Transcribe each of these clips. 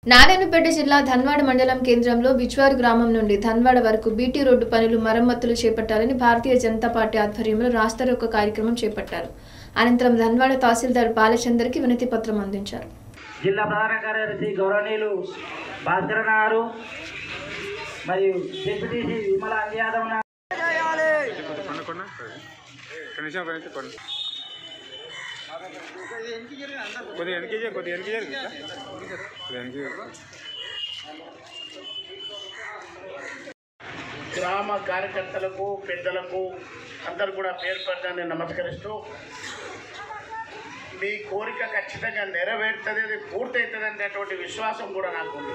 నారాయణపేట జిల్లా ధన్వాడ మండలం కేంద్రంలో బిజ్వార్ గ్రామం నుండి ధన్వాడ వరకు బీటీ రోడ్డు పనులు మరమ్మతులు చేపట్టాలని భారతీయ జనతా పార్టీ ఆధ్వర్యంలో రాస్తారోక కార్యక్రమం చేపట్టారు అనంతరం ధన్వాడ తహసీల్దార్ బాలచందర్కి వినతి పత్రం అందించారు జిల్లా ప్రధాన కార్యదర్శి గౌరవనీయులు భాస్కర్ గారు మరియు డిప్యూటీసీ విమల యాదవ్ నా- కొన్న కొన్న ఒక నిమిషం ఒక నిమిషం కొన్న కొద్దిగా వెనక్కి చేయి కొద్దిగా వెనక్కి చేయి కొద్దిగా వెనక్కి చేయి. గ్రామ కార్యకర్తలకు పెద్దలకు అందరు కూడా పేరు పెట్టాలని నమస్కరిస్తూ మీ కోరిక ఖచ్చితంగా నెరవేరుతుంది అది పూర్తవుతుంది అనేటువంటి విశ్వాసం కూడా నాకు ఉంది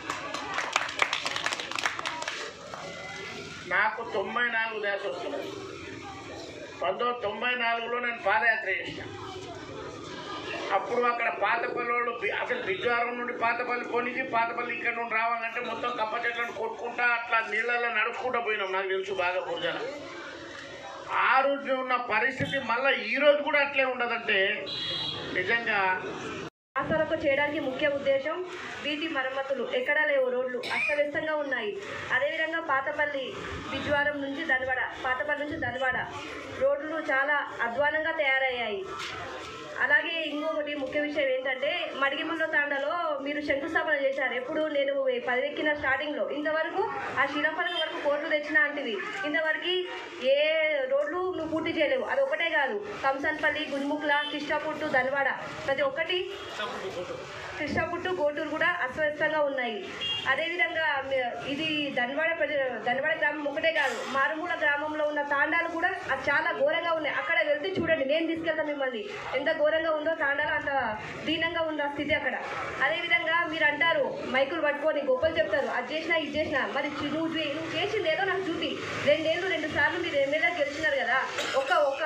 నాకు తొంభై నాలుగు దేశ వస్తున్నది పంతొమ్మిది తొంభై నాలుగులో నేను పాదయాత్ర చేసిన అప్పుడు అక్కడ పాతపల్లి వాళ్ళు బి- అసలు బిజ్వారం నుండి పాతపల్లి పోనీకి పాతపల్లి ఇక్కడ నుండి రావాలంటే మొత్తం కప్ప చెట్లను కొట్టుకుంటా అట్లా నీళ్ళల్లో నడుచుకుంటూ పోయినాం నాకు తెలుసు బాగా బుర్జన ఆ రోజు ఉన్న పరిస్థితి మళ్ళీ ఈ రోజు కూడా అట్లే ఉండదంటే నిజంగా ఆసరకు చేయడానికి ముఖ్య ఉద్దేశం వీటి మరమ్మతులు ఎక్కడా లేవు రోడ్లు అస్తవ్యస్తంగా ఉన్నాయి అదేవిధంగా పాతపల్లి బిజ్వారం నుంచి ధన్వాడ పాతపల్లి నుంచి ధన్వాడ రోడ్లు చాలా అధ్వానంగా తయారయ్యాయి అలాగే ఇంకొకటి ముఖ్య విషయం ఏంటంటే మడిగిముండ తాండలో మీరు శంకుస్థాపన చేశారు ఎప్పుడు నేను పదవెక్కిన స్టార్టింగ్లో ఇంతవరకు ఆ శిలఫలం వరకు కోట్లు తెచ్చిన అంటివి ఇంతవరకు ఏ రోడ్లు నువ్వు పూర్తి చేయలేవు అది ఒకటే కాదు కంసన్పల్లి గున్ముక్ల కిష్టాపుట్టు ధన్వాడ ప్రతి ఒక్కటి కృష్ణపుట్టు గోటూరు కూడా అస్తవ్యస్తంగా ఉన్నాయి అదేవిధంగా మ- ఇది ధన్వాడ ప్రజ ధన్వాడ గ్రామం ఒకటే కాదు మారుమూల గ్రామంలో ఉన్న తాండాలు కూడా అది చాలా ఘోరంగా ఉన్నాయి అక్కడ వెళ్తే చూడండి నేను తీసుకెళ్తాను మిమ్మల్ని ఎంత ఘోరంగా ఉందో తాండాలు అంత దీనంగా ఉంది ఆ స్థితి అక్కడ అదేవిధంగా మీరు అంటారు మైకులు పట్టుకొని గొప్పలు చెప్తారు అది చేసినా ఇది చేసినా మరి చి- నువ్వు చే- నువ్వు చేసింది ఏదో నాకు చూపి రెండేళ్ళు రెండు సార్లు మీరు ఎమ్మెల్యే గెలిచినారు కదా ఒక ఒక